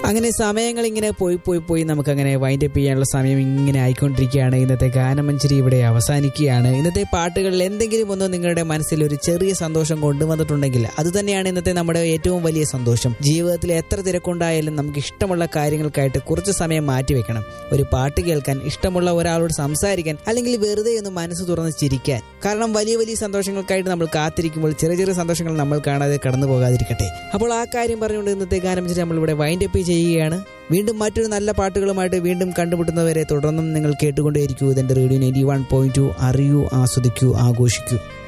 അങ്ങനെ സമയങ്ങൾ ഇങ്ങനെ പോയി പോയി പോയി നമുക്ക് അങ്ങനെ വൈൻഡ് അപ്പ് ചെയ്യാനുള്ള സമയം ഇങ്ങനെ ആയിക്കൊണ്ടിരിക്കുകയാണ് ഇന്നത്തെ ഗാനമഞ്ചരി ഇവിടെ അവസാനിക്കുകയാണ് ഇന്നത്തെ പാട്ടുകളിൽ എന്തെങ്കിലും ഒന്ന് നിങ്ങളുടെ മനസ്സിൽ ഒരു ചെറിയ സന്തോഷം കൊണ്ടുവന്നിട്ടുണ്ടെങ്കിൽ അത് തന്നെയാണ് ഇന്നത്തെ നമ്മുടെ ഏറ്റവും വലിയ സന്തോഷം ജീവിതത്തിൽ എത്ര തിരക്കുണ്ടായാലും നമുക്ക് ഇഷ്ടമുള്ള കാര്യങ്ങൾക്കായിട്ട് കുറച്ച് സമയം മാറ്റിവെക്കണം ഒരു പാട്ട് കേൾക്കാൻ ഇഷ്ടമുള്ള ഒരാളോട് സംസാരിക്കാൻ അല്ലെങ്കിൽ വെറുതെ ഒന്ന് മനസ്സ് തുറന്ന് ചിരിക്കാൻ കാരണം വലിയ വലിയ സന്തോഷങ്ങൾക്കായിട്ട് നമ്മൾ കാത്തിരിക്കുമ്പോൾ ചെറിയ ചെറിയ സന്തോഷങ്ങൾ നമ്മൾ കാണാതെ കടന്നു പോകാതിരിക്കട്ടെ അപ്പോൾ ആ കാര്യം പറഞ്ഞുകൊണ്ട് ഇന്നത്തെ ഗാനം നമ്മൾ ഇവിടെ വൈൻഡ് അപ്പ് ചെയ്യുകയാണ് വീണ്ടും മറ്റൊരു നല്ല പാട്ടുകളുമായിട്ട് വീണ്ടും കണ്ടുമുട്ടുന്നവരെ തുടർന്നും നിങ്ങൾ കേട്ടുകൊണ്ടേയിരിക്കൂ ഇതിന്റെ radio ninety one point two അറിയൂ ആസ്വദിക്കൂ ആഘോഷിക്കൂ